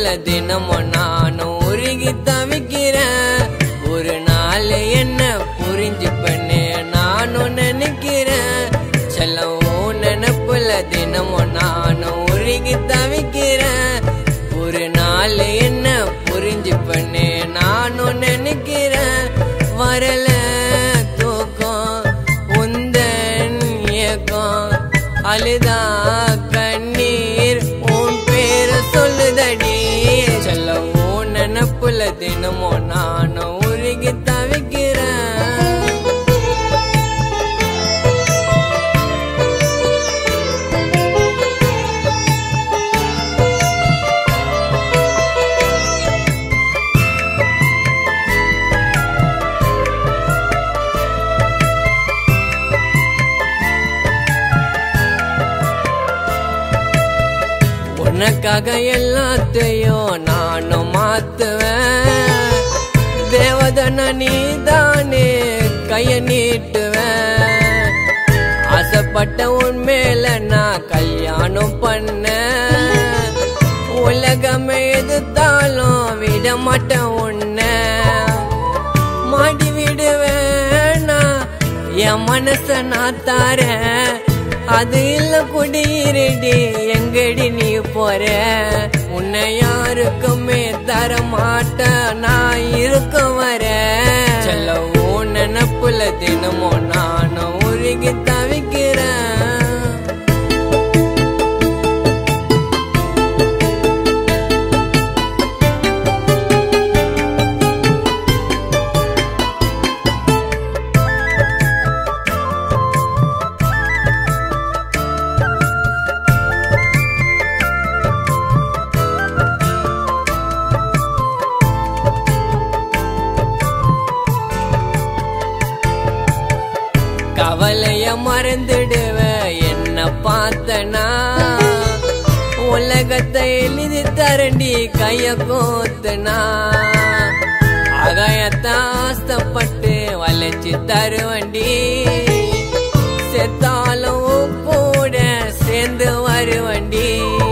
நினப்புல தினமும் நானும் உருகி தவிக்கிறேன் ஒரு நாள் என்ன புரிஞ்சு பண்ணு நானும் நினைக்கிறேன் செல்லம் உன் நினப்புல தினமும் நானும் உருகி தவிக்கிறேன் ஒரு நாள் என்ன புரிஞ்சு பண்ணு நானும் நினைக்கிறேன் வரல தூக்கம் உந்தன் இயக்கம் அழுதா கண்ணீர் உன் பேர சொல்லுதடி செல்ல உன் நினப்புல தினமும் நானும் உருகி தவிக்கிறேன் உனக்காக எல்லாத்தையும் நானும் மாத்துவேன் தேவதன நீதானே கைய நீட்டுவேன் ஆசைப்பட்ட உன் மேல நான் கல்யாணம் பண்ண உலகமே எதிர்த்தாலும் விட மாட்டேன் உன்னை மாடி விடுவேனா என் மனச நான் தாரேன் அது இல்ல குடியிருடி எங்கடி நீ போற உன்னை யாருக்குமே தர மாட்டேன் நான் இருக்க வர செல்ல உன் நினப்புல தினமும் நானும் உருகி தவிக்கிறேன் கவலைய மறந்துடுவ என்ன பார்த்தனா உலகத்தை எழுதி தரண்டி கைய கோத்துனா அகாயத்தை ஆசைப்பட்டு வளைச்சு தருவண்டி செத்தாலும் உன் கூட சேர்ந்து வருவண்டி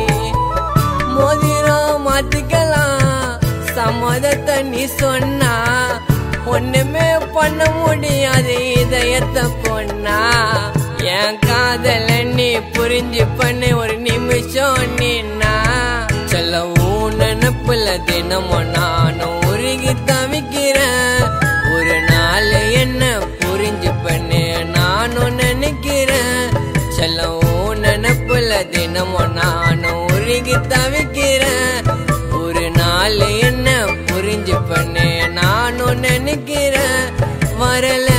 மோதிரம் மாத்திக்கலாம் சம்மதத்தை நீ சொன்னா ஒண்ணுமே பண்ண முடியாது இதயத்தை கொன்னா என் காதல நீ புரிஞ்சு பண்ணு ஒரு நிமிஷம் நின்னா சொல்ல உன் நினப்புல தினமும் நானும் உருகி தவிக்கிறேன் ஒரு நாள் என்ன புரிஞ்சு பண்ணு நானும் நினைக்கிறேன் சொல்ல உன் நினப்புல தினமும் நானும் உருகி தவிக்கிறேன் ஒரு நாள் என்ன புரிஞ்சு பண்ணு நானும் நினைக்கிறேன் வரல